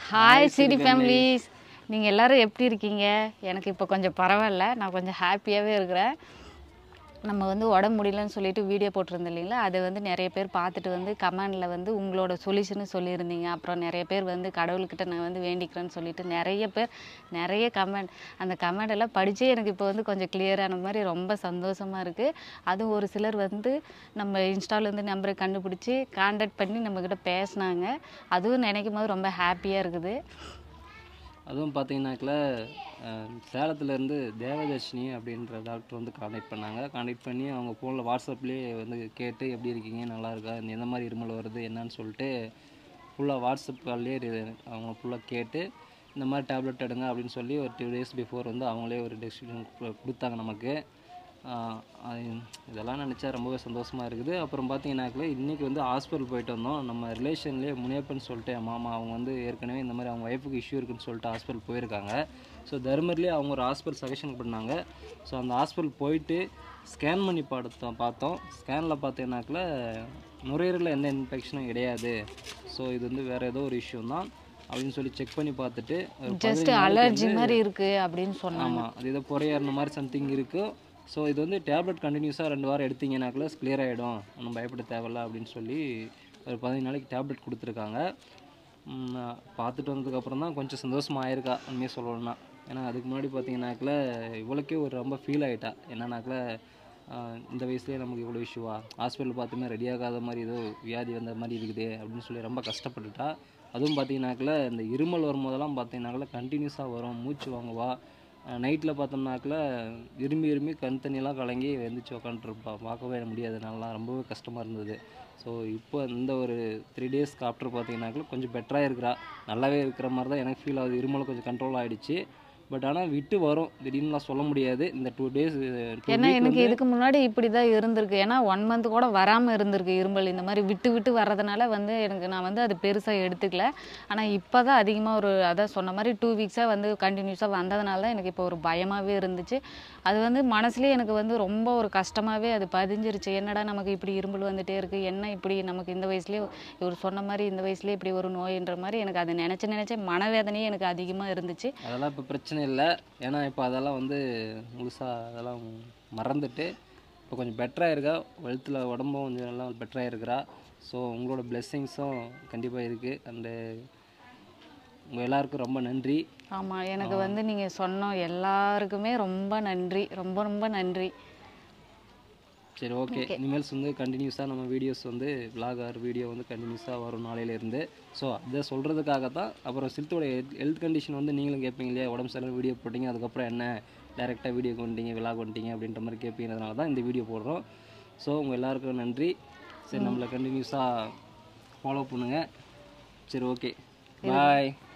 hi CD families நீங்கள் எல்லாரும் எப்படி இருக்கீங்க எனக்கு இப்போ கொஞ்சம் பரவாயில்ல நான் கொஞ்சம் ஹாப்பியாகவே இருக்கிறேன் நம்ம வந்து உடம்பு முடியலன்னு சொல்லிட்டு வீடியோ போட்டிருந்தோம் இல்லைங்களா அதை வந்து நிறைய பேர் பார்த்துட்டு வந்து கமெண்டில் வந்து உங்களோட சொல்யூஷனு சொல்லியிருந்தீங்க அப்புறம் நிறைய பேர் வந்து கடவுள்கிட்ட நான் வந்து வேண்டிக்கிறேன்னு சொல்லிட்டு நிறைய பேர் நிறைய கமெண்ட் அந்த கமெண்ட் எல்லாம் படித்தே எனக்கு இப்போ வந்து கொஞ்சம் கிளியரான மாதிரி ரொம்ப சந்தோஷமாக இருக்குது அதுவும் ஒரு சிலர் வந்து நம்ம இன்ஸ்டாலேருந்து நம்பரை கண்டுபிடிச்சி காண்டாக்ட் பண்ணி நம்மக்கிட்ட பேசினாங்க அதுவும் நினைக்கும் போது ரொம்ப ஹாப்பியாக இருக்குது அதுவும் பார்த்தீங்கன்னாக்கில் சேலத்துலேருந்து தேவதர்ஷினி அப்படின்ற டாக்டர் வந்து காண்டாக்ட் பண்ணாங்க காண்டாக்ட் பண்ணி அவங்க ஃபோனில் வாட்ஸ்அப்லேயே வந்து கேட்டு எப்படி இருக்கீங்க நல்லா இருக்கா இந்த எந்த மாதிரி இருமல் வருது என்னன்னு சொல்லிட்டு ஃபுல்லாக வாட்ஸ்அப் கால்லேயே அவங்க ஃபுல்லாக கேட்டு இந்த மாதிரி டேப்லெட் எடுங்க அப்படின்னு சொல்லி ஒரு டூ டேஸ் பிஃபோர் வந்து அவங்களே ஒரு டெசிஷன் கொடுத்தாங்க நமக்கு ஆஹ் அது இதெல்லாம் நினச்சா ரொம்பவே சந்தோஷமாக இருக்குது அப்புறம் பார்த்தீங்கன்னாக்கில் இன்றைக்கி வந்து ஹாஸ்பிட்டல் போயிட்டு வந்தோம் நம்ம ரிலேஷன்லேயே முனியப்பன் சொல்லிட்டு என் மாமா அவங்க வந்து ஏற்கனவே இந்த மாதிரி அவங்க ஒய்ஃபுக்கு இஷ்யூ இருக்குன்னு சொல்லிட்டு ஹாஸ்பிட்டல் போயிருக்காங்க ஸோ தருமபுரிலேயே அவங்க ஒரு ஹாஸ்பிட்டல் சஜஷன் பண்ணாங்க ஸோ அந்த ஹாஸ்பிட்டல் போயிட்டு ஸ்கேன் பண்ணி பார்த்தோம் பார்த்தோம் ஸ்கேனில் பார்த்தீங்கன்னாக்கில் நுரையீரலில் எந்த இன்ஃபெக்ஷனும் கிடையாது ஸோ இது வந்து வேறு ஏதோ ஒரு இஷ்யூ தான் அப்படின்னு சொல்லி செக் பண்ணி பார்த்துட்டு ஒரு ஜஸ்ட் அலர்ஜி மாதிரி இருக்குது அப்படின்னு சொன்னாங்க ஆமாம் அது ஏதோ புறையேறின மாதிரி சம்திங் இருக்குது ஸோ இது வந்து டேப்லெட் கண்டினியூஸாக ரெண்டு வாரம் எடுத்தீங்கன்னாக்குள்ள கிளியர் ஆகிடும் ஒன்றும் பயப்பட தேவையில்ல அப்படின்னு சொல்லி ஒரு பதினஞ்சு நாளைக்கு டேப்லெட் கொடுத்துருக்காங்க ம், நான் பார்த்துட்டு வந்ததுக்கப்புறம் தான் கொஞ்சம் சந்தோஷமாக ஆயிருக்கா உண்மையாக சொல்லணும்னா ஏன்னா அதுக்கு முன்னாடி பார்த்தீங்கன்னாக்கில் இவ்வளோக்கே ஒரு ரொம்ப ஃபீல் ஆகிட்டா என்னன்னாக்கில் இந்த வயசுலேயே நமக்கு இவ்வளோ இஷ்யூவா ஹாஸ்பிட்டல் பார்த்துமே ரெடி ஆகாத மாதிரி ஏதோ வியாதி வந்த மாதிரி இருக்குது அப்படின்னு சொல்லி ரொம்ப கஷ்டப்பட்டுட்டா அதுவும் பார்த்தீங்கன்னாக்கில் இந்த இருமல் வரும்போதெல்லாம் பார்த்தீங்கன்னாக்கில் கண்டினியூஸாக வரும் மூச்சு வாங்குவா நைட்டில் பார்த்தோம்னாக்கில் இரும்பி இரும்பி கண் தண்ணியெல்லாம் கலங்கி எழுந்திரிச்சு உக்காந்துருப்பா பார்க்கவே முடியாது நல்லா ரொம்பவே கஷ்டமாக இருந்தது ஸோ இப்போ இந்த ஒரு த்ரீ டேஸ்க்கு ஆஃப்டர் பார்த்தீங்கன்னாக்கில் கொஞ்சம் பெட்டராக இருக்கிறா நல்லாவே இருக்கிற மாதிரி தான் எனக்கு ஃபீல் ஆகுது இருமல் கொஞ்சம் கண்ட்ரோல் ஆகிடுச்சு பட் ஆனால் விட்டு வரும் திடீர்னுலாம் சொல்ல முடியாது இந்த டூ டேஸ் ஏன்னா எனக்கு இதுக்கு முன்னாடி இப்படி தான் இருந்திருக்கு ஏன்னா ஒன் மந்த் கூட வராமல் இருந்திருக்கு இருமல் இந்த மாதிரி விட்டு விட்டு வர்றதுனால வந்து எனக்கு நான் வந்து அது பெருசாக எடுத்துக்கல ஆனால் இப்போ தான் அதிகமாக ஒரு அதான் சொன்ன மாதிரி டூ வீக்ஸாக வந்து கண்டினியூஸாக வந்ததுனால தான் எனக்கு இப்போ ஒரு பயமாகவே இருந்துச்சு அது வந்து மனசுலேயே எனக்கு வந்து ரொம்ப ஒரு கஷ்டமாகவே அது பதிஞ்சிருச்சு என்னடா நமக்கு இப்படி இருமல் வந்துட்டே இருக்குது என்ன இப்படி நமக்கு இந்த வயசுலேயே இவர் சொன்ன மாதிரி இந்த வயசுலேயே இப்படி ஒரு நோயின்ற மாதிரி எனக்கு அதை நினச்சி நினச்சே மனவேதனையே எனக்கு அதிகமாக இருந்துச்சு அதெல்லாம் இப்போ பிரச்சனை இல்லை ஏன்னா இப்போ அதெல்லாம் வந்து முழுசாக அதெல்லாம் மறந்துட்டு இப்போ கொஞ்சம் பெட்டராக இருக்கா வெல்த்தில் உடம்பும் கொஞ்சம் நல்லா பெட்டராக இருக்கிறா ஸோ உங்களோட பிளெஸ்ஸிங்ஸும் கண்டிப்பாக இருக்குது அண்டு உங்கள் எல்லாருக்கும் ரொம்ப நன்றி ஆமாம் எனக்கு வந்து நீங்கள் சொன்ன எல்லாருக்குமே ரொம்ப நன்றி ரொம்ப ரொம்ப நன்றி சரி ஓகே இனிமேல்ஸ் வந்து கண்டினியூஸாக நம்ம வீடியோஸ் வந்து vlog ஆர் வீடியோ வந்து கண்டினியூஸாக வரும் நாளையிலேருந்து ஸோ அதை சொல்கிறதுக்காக தான் அப்புறம் சில்த்தோட ஹெல்த் கண்டிஷன் வந்து நீங்களும் கேட்பீங்க இல்லையா உடம்பு சரியில்லை வீடியோ போட்டிங்க அதுக்கப்புறம் என்ன டேரெக்டாக வீடியோ கொண்டீங்க விலாக் வந்துட்டீங்க அப்படின்ற மாதிரி கேட்பீங்கிறதுனால தான் இந்த வீடியோ போடுறோம் ஸோ உங்கள் எல்லாருக்கும் நன்றி சரி நம்மளை கண்டினியூஸாக ஃபாலோ பண்ணுங்கள் சரி ஓகே பாய்